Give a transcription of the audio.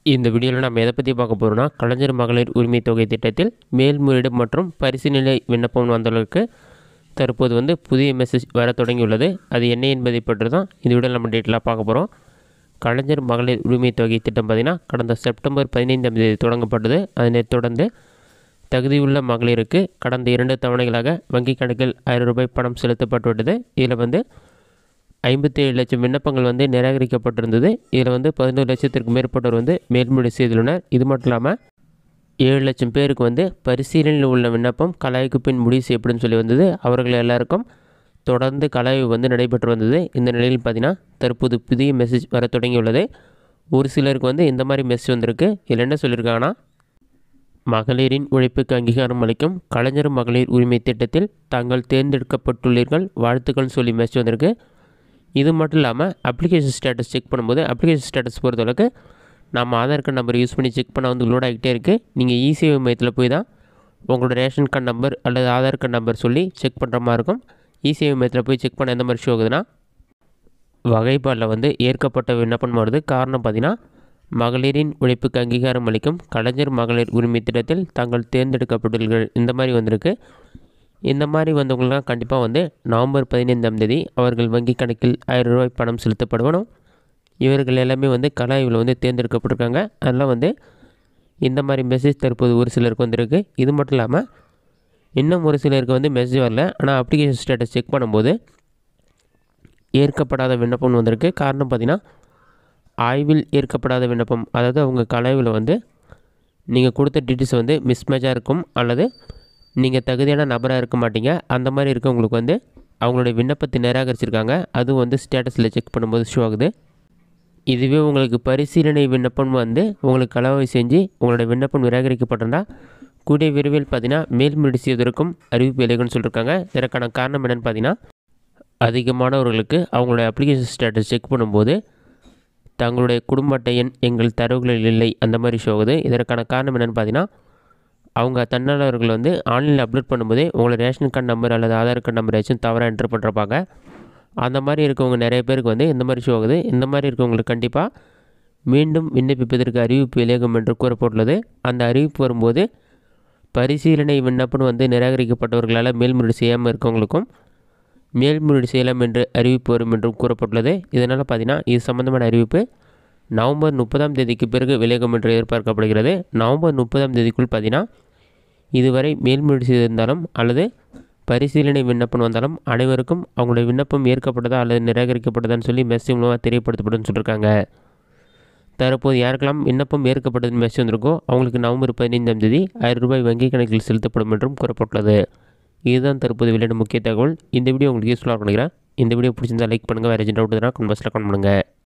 இந்த வீடியோவில் நம்ம எதை பற்றி பார்க்க போகிறோம்னா கலைஞர் மகளிர் உரிமை தொகை திட்டத்தில் மேல்முறையீடு மற்றும் பரிசீலனை விண்ணப்பம் வந்தவர்களுக்கு தற்போது வந்து புதிய மெசேஜ் வர தொடங்கியுள்ளது அது என்ன என்பதை பற்றி தான் இந்த வீடியோவில் நம்ம டீட்டெயிலாக பார்க்க போகிறோம் கலைஞர் மகளிர் உரிமை தொகை திட்டம் பார்த்திங்கன்னா கடந்த செப்டம்பர் பதினைந்தாம் தேதி தொடங்கப்பட்டது அதனைத் தொடர்ந்து தகுதியுள்ள மகளிருக்கு கடந்த இரண்டு தவணைகளாக வங்கி கணக்கில் ஆயிரம் ரூபாய் பணம் செலுத்தப்பட்டுவிட்டது இதில் வந்து ஐம்பத்தி ஏழு லட்சம் விண்ணப்பங்கள் வந்து நிராகரிக்கப்பட்டிருந்தது இதில் வந்து பதினோரு லட்சத்திற்கு மேற்பட்டோர் வந்து மேல்முறை செய்துள்ளனர் இது மட்டும் இல்லாமல் ஏழு லட்சம் பேருக்கு வந்து பரிசீலனையில் உள்ள விண்ணப்பம் கலாய்க்கு பின் முடிவு செய்யப்படும் சொல்லி வந்தது அவர்கள் எல்லாருக்கும் தொடர்ந்து கலாய்வு வந்து நடைபெற்று வந்தது இந்த நிலையில் பார்த்தீங்கன்னா தற்போது புதிய மெசேஜ் வர தொடங்கியுள்ளது ஒரு சிலருக்கு வந்து இந்த மாதிரி மெசேஜ் வந்திருக்கு இதில் என்ன சொல்லியிருக்காங்கன்னா மகளிரின் உழைப்புக்கு அங்கீகாரம் அளிக்கும் கலைஞர் மகளிர் உரிமை திட்டத்தில் தாங்கள் தேர்ந்தெடுக்கப்பட்டுள்ளீர்கள் வாழ்த்துக்கள் சொல்லி மெசேஜ் வந்திருக்கு இது மட்டும் இல்லாமல் அப்ளிகேஷன் ஸ்டேட்டஸ் செக் பண்ணும்போது அப்ளிகேஷன் ஸ்டேட்டஸ் பொறுத்தளவுக்கு நம்ம ஆதார் கார்டு நம்பர் யூஸ் பண்ணி செக் பண்ண வந்து லோட் ஆகிட்டே இருக்குது நீங்கள் இசேவை மையத்தில் போய் தான் உங்களோட ரேஷன் கார்டு நம்பர் அல்லது ஆதார் கார்டு நம்பர் சொல்லி செக் பண்ணுற மாதிரி இருக்கும் இசேவை மையத்தில் போய் செக் பண்ண எந்த மாதிரி ஷோ ஆகுதுன்னா வகைப்பாடில் வந்து ஏற்கப்பட்ட விண்ணப்பம் வருது காரணம் பார்த்தீங்கன்னா மகளிரின் உழைப்புக்கு அங்கீகாரம் அளிக்கும் கலைஞர் மகளிர் உரிமை திட்டத்தில் தாங்கள் தேர்ந்தெடுக்கப்பட்டுள்ளீர்கள் இந்த மாதிரி வந்திருக்கு இந்த மாதிரி வந்தவங்களாம் கண்டிப்பாக வந்து நவம்பர் பதினைந்தாம் தேதி அவர்கள் வங்கி கணக்கில் ஆயிரம் ரூபாய் பணம் செலுத்தப்படுவனும் இவர்கள் எல்லாமே வந்து கலாய்வில் வந்து தேர்ந்தெடுக்கப்பட்டிருக்காங்க அதெல்லாம் வந்து இந்த மாதிரி மெசேஜ் தற்போது ஒரு சிலருக்கு வந்திருக்கு இது மட்டும் இல்லாமல் இன்னும் ஒரு சிலருக்கு வந்து மெசேஜ் வரல ஆனால் அப்ளிகேஷன் ஸ்டேட்டஸ் செக் பண்ணும்போது ஏற்கப்படாத விண்ணப்பம் வந்திருக்கு காரணம் பார்த்திங்கன்னா ஆய்வில் ஏற்கப்படாத விண்ணப்பம் அதாவது அவங்க கலாய்வில் வந்து நீங்கள் கொடுத்த டீட்டெயில்ஸ் வந்து மிஸ்மேட்சாக இருக்கும் அல்லது நீங்கள் தகுதியான நபராக இருக்க மாட்டீங்க அந்த மாதிரி இருக்கவங்களுக்கு வந்து அவங்களுடைய விண்ணப்பத்தை நிராகரிச்சிருக்காங்க அதுவும் வந்து ஸ்டேட்டஸில் செக் பண்ணும்போது ஷோ ஆகுது இதுவே உங்களுக்கு பரிசீலனை விண்ணப்பம் வந்து உங்களுக்கு கலவை செஞ்சு உங்களோட விண்ணப்பம் நிராகரிக்கப்பட்டிருந்தால் கூடிய விரைவில் பார்த்தீங்கன்னா மேல்முறை செய்வதற்கும் அறிவிப்பு விலைகள்னு சொல்லியிருக்காங்க இதற்கான காரணம் என்னென்னு பார்த்தீங்கன்னா அதிகமானவர்களுக்கு அவங்களோட அப்ளிகேஷன் ஸ்டேட்டஸ் செக் பண்ணும்போது தங்களுடைய குடும்ப அட்டை எண் எங்கள் தரவுகளில் இல்லை அந்த மாதிரி ஷோ ஆகுது இதற்கான காரணம் என்னென்னு பார்த்தீங்கன்னா அவங்க தன்னாளர்கள் வந்து ஆன்லைனில் அப்லோட் பண்ணும்போதே உங்களோட ரேஷன் கார்டு நம்பர் அல்லது ஆதார் கார்டு நம்பர் ஏதாச்சும் தவறாக என்ட்ரு பண்ணுறப்பாங்க அந்த மாதிரி இருக்கவங்க நிறைய பேருக்கு வந்து இந்த மாதிரி ஷோ ஆகுது இந்த மாதிரி இருக்கவங்களுக்கு கண்டிப்பாக மீண்டும் விண்ணப்பிப்பதற்கு அறிவிப்பு விலகும் என்று கூறப்பட்டுள்ளது அந்த அறிவிப்பு வரும்போது பரிசீலனை விண்ணப்பம் வந்து நிராகரிக்கப்பட்டவர்களால் மேல்முறையீடு செய்யாமல் இருக்கவங்களுக்கும் மேல்முறையீடு செய்யலாம் என்று அறிவிப்பு வரும் என்றும் கூறப்பட்டுள்ளது இதனால் பார்த்தீங்கன்னா இது சம்பந்தமான அறிவிப்பு நவம்பர் முப்பதாம் தேதிக்கு பிறகு விலகும் என்று எதிர்பார்க்கப்படுகிறது நவம்பர் முப்பதாம் தேதிக்குள் பார்த்தீங்கன்னா இதுவரை மேல்முறையீடு செய்திருந்தாலும் அல்லது பரிசீலனை விண்ணப்பம் வந்தாலும் அனைவருக்கும் அவங்களுடைய விண்ணப்பம் ஏற்கப்பட்டதா அல்லது நிராகரிக்கப்பட்டதான்னு சொல்லி மெசேஜ் மூலமாக தெரியப்படுத்தப்படும் சொல்லியிருக்காங்க தற்போது யாருக்கெல்லாம் விண்ணப்பம் ஏற்கப்பட்டதுன்னு மெசேஜ் வந்திருக்கோ அவங்களுக்கு நவம்பர் பதினைந்தாம் தேதி ஆயிரம் ரூபாய் வங்கி கணக்கில் செலுத்தப்படும் என்றும் கூறப்பட்டுள்ளது இதுதான் தற்போது வெளியிட முக்கிய தகவல் இந்த வீடியோ உங்களுக்கு யூஸ்ஃபுல்லாக நினைக்கிறேன் இந்த வீடியோ பிடிச்சிருந்தால் லைக் பண்ணுங்கள் வேறு எஜெண்ட் அவுட் கமெண்ட் பாக்ஸில் கமெண்ட் பண்ணுங்கள்